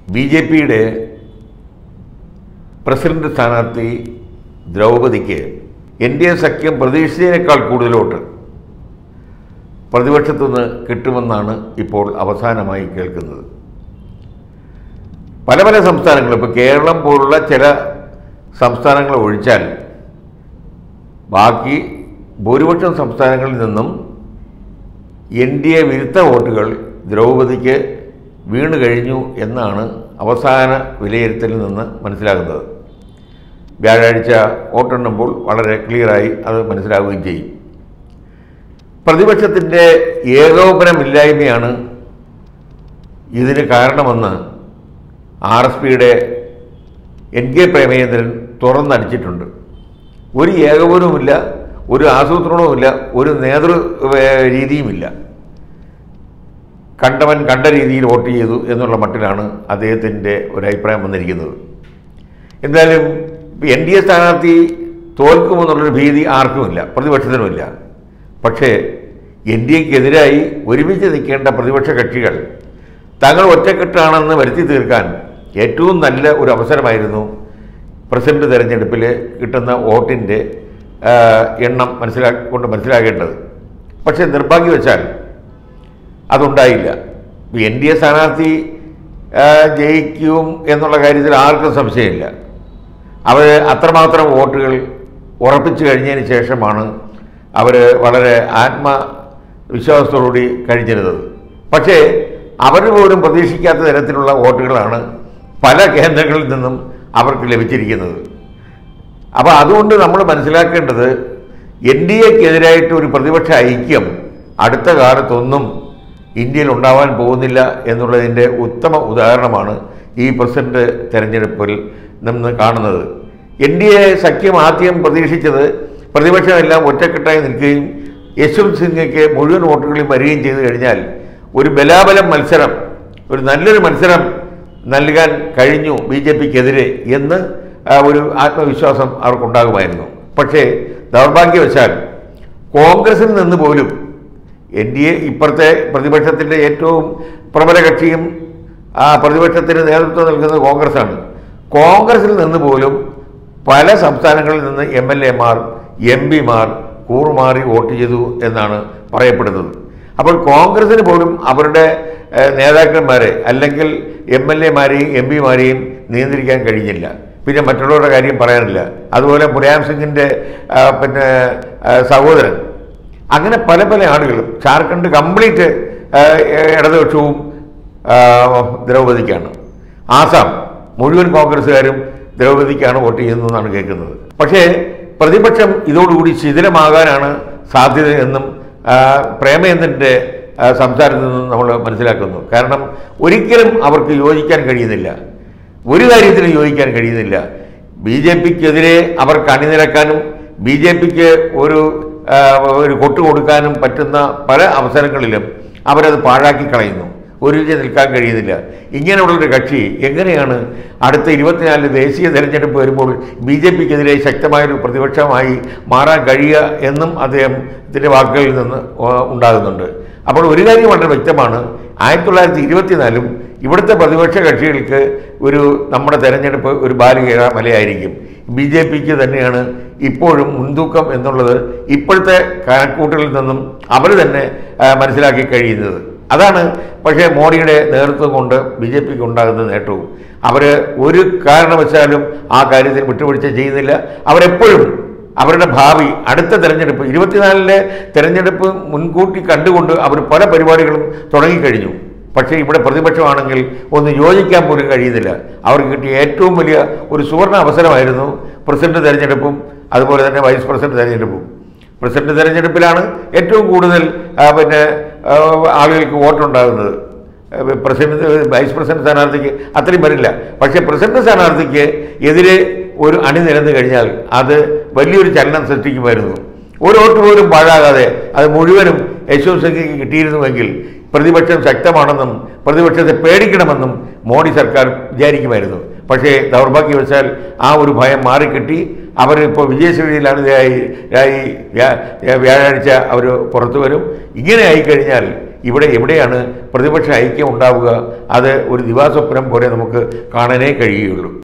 B J പിയുടെ president സ്ഥാനാർത്ഥി ദ്രൗപദിക്ക് N D A സഖ്യം പ്രതീക്ഷിച്ചതിനേക്കാൾ കൂടുതൽ വോട്ട് പ്രതിപക്ഷത്തുനിന്ന് കിട്ടുമെന്നാണ് ഇപ്പോൾ അവസാനമായി കേൾക്കുന്നത് പല പല സംസ്ഥാനങ്ങളും ഇപ്പോൾ കേരളം പോലുള്ള ചില സംസ്ഥാനങ്ങൾ ഒഴിച്ചാൽ ബാക്കി ഭൂരിപക്ഷം സംസ്ഥാനങ്ങളിൽ നിന്നും എൻ ഡി എ വിരുദ്ധ വോട്ടുകൾ ദ്രൗപദിക്ക് വീണു കഴിഞ്ഞു എന്നാണ് അവസാന വിലയിരുത്തലിൽ നിന്ന് മനസ്സിലാകുന്നത് വ്യാഴാഴ്ച വോട്ടെണ്ണുമ്പോൾ വളരെ ക്ലിയറായി അത് മനസ്സിലാവുകയും ചെയ്യും പ്രതിപക്ഷത്തിൻ്റെ ഏകോപനമില്ലായ്മയാണ് ഇതിന് കാരണമെന്ന് ആർ എസ് പിയുടെ എൻ കെ പ്രേമചന്ദ്രൻ തുറന്നടിച്ചിട്ടുണ്ട് ഒരു ഏകോപനവുമില്ല ഒരു ആസൂത്രണവുമില്ല ഒരു നേതൃ ഏർ, രീതിയുമില്ല കണ്ടവൻ കണ്ട രീതിയിൽ വോട്ട് ചെയ്തു എന്നുള്ള മട്ടിലാണ് അദ്ദേഹത്തിൻ്റെ ഒരു അഭിപ്രായം വന്നിരിക്കുന്നത് എന്തായാലും എൻ ഡി എ സ്ഥാനാർത്ഥി തോൽക്കുമെന്നുള്ളൊരു ഭീതി ആർക്കുമില്ല പ്രതിപക്ഷത്തിനുമില്ല പക്ഷേ എൻ ഡി എക്കെതിരായി ഒരുമിച്ച് നിൽക്കേണ്ട പ്രതിപക്ഷ കക്ഷികൾ തങ്ങൾ ഒറ്റക്കെട്ടാണെന്ന് വരുത്തി തീർക്കാൻ ഏറ്റവും നല്ല ഒരു അവസരമായിരുന്നു പ്രസിഡന്റ് തെരഞ്ഞെടുപ്പിൽ കിട്ടുന്ന വോട്ടിൻ്റെ ആ, എണ്ണം മനസ്സിലാ കൊണ്ട് മനസ്സിലാക്കേണ്ടത് പക്ഷേ നിർഭാഗ്യവശാൽ അതുണ്ടായില്ല എൻ ഡി എ സ്ഥാനാർത്ഥി ആ, ജയിക്കും എന്നുള്ള കാര്യത്തിൽ ആർക്കും സംശയമില്ല അവർ അത്രമാത്രം വോട്ടുകൾ ഉറപ്പിച്ചു കഴിഞ്ഞതിന് ശേഷമാണ് അവർ വളരെ ആത്മവിശ്വാസത്തോടുകൂടി കഴിഞ്ഞിരുന്നത് പക്ഷേ അവർ പോലും പ്രതീക്ഷിക്കാത്ത തരത്തിലുള്ള വോട്ടുകളാണ് പല കേന്ദ്രങ്ങളിൽ നിന്നും അവർക്ക് ലഭിച്ചിരിക്കുന്നത് അപ്പോൾ അതുകൊണ്ട് നമ്മൾ മനസ്സിലാക്കേണ്ടത് എൻ ഡി എക്കെതിരായിട്ട് ഒരു പ്രതിപക്ഷ ഐക്യം അടുത്ത കാലത്തൊന്നും ഇന്ത്യയിൽ ഉണ്ടാവാൻ പോകുന്നില്ല എന്നുള്ളതിൻ്റെ ഉത്തമ ഉദാഹരണമാണ് ഈ പ്രസിഡന്റ് തെരഞ്ഞെടുപ്പിൽ നിന്ന് കാണുന്നത് എൻ ഡി എ സഖ്യം ആദ്യം പ്രതീക്ഷിച്ചത് പ്രതിപക്ഷമെല്ലാം ഒറ്റക്കെട്ടായി നിൽക്കുകയും യശ്വന്ത് സിംഗയ്ക്ക് മുഴുവൻ വോട്ടുകളും വരികയും ചെയ്തു കഴിഞ്ഞാൽ ഒരു ബലാബലം മത്സരം ഒരു നല്ലൊരു മത്സരം നൽകാൻ കഴിഞ്ഞു ബി ജെ പിക്കെതിരെ എന്ന് ആ, ഒരു ആത്മവിശ്വാസം അവർക്കുണ്ടാകുമായിരുന്നു പക്ഷേ ദൗർഭാഗ്യവശാൽ കോൺഗ്രസിൽ നിന്ന് പോലും എൻ ഡി എ ഇപ്പുറത്തെ പ്രതിപക്ഷത്തിൻ്റെ ഏറ്റവും പ്രബല കക്ഷിയും ആ പ്രതിപക്ഷത്തിന് നേതൃത്വം നൽകുന്നത് കോൺഗ്രസ്സാണ് കോൺഗ്രസിൽ നിന്ന് പോലും പല സംസ്ഥാനങ്ങളിൽ നിന്ന് എം എൽ എമാർ എം പിമാർ കൂറുമാറി വോട്ട് ചെയ്തു എന്നാണ് പറയപ്പെടുന്നത് അപ്പോൾ കോൺഗ്രസിന് പോലും അവരുടെ ഏഹ്, നേതാക്കന്മാരെ അല്ലെങ്കിൽ എം എൽ എമാരെയും എം പിമാരെയും നിയന്ത്രിക്കാൻ കഴിഞ്ഞില്ല പിന്നെ മറ്റുള്ളവരുടെ കാര്യം പറയാനില്ല അതുപോലെ മുലായം സിംഗിൻ്റെ ആ, പിന്നെ ആ, സഹോദരൻ അങ്ങനെ പല പല ആളുകളും ജാർഖണ്ഡ് കംപ്ലീറ്റ് ആ, ഇടതുപക്ഷവും ആ, ദ്രൗപദിക്കാണ് ആസാം മുഴുവൻ കോൺഗ്രസ്സുകാരും ദ്രൗപദിക്കാണ് വോട്ട് ചെയ്യുന്നതെന്നാണ് കേൾക്കുന്നത് പക്ഷേ പ്രതിപക്ഷം ഇതോടുകൂടി ശിഥിലമാകാനാണ് സാധ്യത എന്നും ആ, പ്രേമചന്ദ്രൻ്റെ ആ, സംസാരത്തിൽ നിന്ന് നമ്മൾ മനസ്സിലാക്കുന്നു കാരണം ഒരിക്കലും അവർക്ക് യോജിക്കാൻ കഴിയുന്നില്ല ഒരു കാര്യത്തിലും യോജിക്കാൻ കഴിയുന്നില്ല ബി ജെ പിക്കെതിരെ അവർക്ക് അണിനിരക്കാനും ബി ജെ പിക്ക് ഒരു ആ, ഒരു കൊട്ടു കൊടുക്കാനും പറ്റുന്ന പല അവസരങ്ങളിലും അവരത് പാഴാക്കി കളയുന്നു ഒരു രീതിയിൽ നിൽക്കാൻ കഴിയുന്നില്ല ഇങ്ങനെയുള്ളൊരു കക്ഷി എങ്ങനെയാണ് അടുത്ത ഇരുപത്തിനാലിന് ദേശീയ തെരഞ്ഞെടുപ്പ് വരുമ്പോൾ ബി ജെ പിക്കെതിരെ ശക്തമായൊരു പ്രതിപക്ഷമായി മാറാൻ കഴിയുക എന്നും അദ്ദേഹത്തിൻ്റെ വാക്കുകളിൽ നിന്ന് ആ, ഉണ്ടാകുന്നുണ്ട് അപ്പോൾ ഒരു കാര്യം വളരെ വ്യക്തമാണ് ആയിരത്തി തൊള്ളായിരത്തി ഇരുപത്തിനാലും ഇവിടുത്തെ പ്രതിപക്ഷ കക്ഷികൾക്ക് ഒരു നമ്മുടെ തെരഞ്ഞെടുപ്പ് ഒരു ബാലിക മലയായിരിക്കും ബി ജെ പിക്ക് തന്നെയാണ് ഇപ്പോഴും മുൻതൂക്കം എന്നുള്ളത് ഇപ്പോഴത്തെ കണക്കൂട്ടലിൽ നിന്നും അവർ തന്നെ ആ, മനസ്സിലാക്കി കഴിയുന്നത് അതാണ് പക്ഷേ മോഡിയുടെ നേതൃത്വം കൊണ്ട് ബി ജെ പിക്ക് ഉണ്ടാകുന്ന നേട്ടവും അവർ ഒരു കാരണവശാലും ആ കാര്യത്തിൽ വിട്ടുവീഴ്ച ചെയ്യുന്നില്ല അവരെപ്പോഴും അവരുടെ ഭാവി അടുത്ത തെരഞ്ഞെടുപ്പ് ഇരുപത്തിനാലിലെ തെരഞ്ഞെടുപ്പ് മുൻകൂട്ടി കണ്ടുകൊണ്ട് അവർ പല പരിപാടികളും തുടങ്ങിക്കഴിഞ്ഞു പക്ഷേ ഇവിടെ പ്രതിപക്ഷമാണെങ്കിൽ ഒന്ന് യോജിക്കാൻ പോലും കഴിയുന്നില്ല അവർക്ക് കിട്ടിയ ഏറ്റവും വലിയ ഒരു സുവർണ അവസരമായിരുന്നു പ്രസിഡന്റ് തെരഞ്ഞെടുപ്പും അതുപോലെ തന്നെ വൈസ് പ്രസിഡന്റ് തെരഞ്ഞെടുപ്പും പ്രസിഡന്റ് തെരഞ്ഞെടുപ്പിലാണ് ഏറ്റവും കൂടുതൽ ആ, പിന്നെ ആ, ആളുകൾക്ക് വോട്ടുണ്ടാകുന്നത് ഏഹ് പ്രസിഡന്റ് വൈസ് പ്രസിഡന്റ് സ്ഥാനാർത്ഥിക്ക് അത്രയും വരില്ല പക്ഷേ പ്രസിഡന്റ് സ്ഥാനാർത്ഥിക്ക് എതിരെ ഒരു അണി നിരന്നു കഴിഞ്ഞാൽ അത് വലിയൊരു ചലനം സൃഷ്ടിക്കുമായിരുന്നു ഒരു വോട്ട് പോലും പാഴാകാതെ അത് മുഴുവനും യശോദ് സിംഗിക്ക് കിട്ടിയിരുന്നുവെങ്കിൽ പ്രതിപക്ഷം ശക്തമാണെന്നും പ്രതിപക്ഷത്തെ പേടിക്കണമെന്നും മോഡി സർക്കാർ വിചാരിക്കുമായിരുന്നു പക്ഷേ ദൗർഭാഗ്യവശാൽ ആ ഒരു ഭയം മാറിക്കിട്ടി അവരിപ്പോൾ വിജയശ്രീയിലാണ് ഇതായി ഇതായി വ്യാ- വ്യാഴാഴ്ച അവർ പുറത്തു വരും ഇങ്ങനെ ആയിക്കഴിഞ്ഞാൽ ഇവിടെ എവിടെയാണ് പ്രതിപക്ഷ ഐക്യം ഉണ്ടാവുക അത് ഒരു ദിവാസ്വപ്നം പോലെ നമുക്ക് കാണാനേ കഴിയുകയുള്ളൂ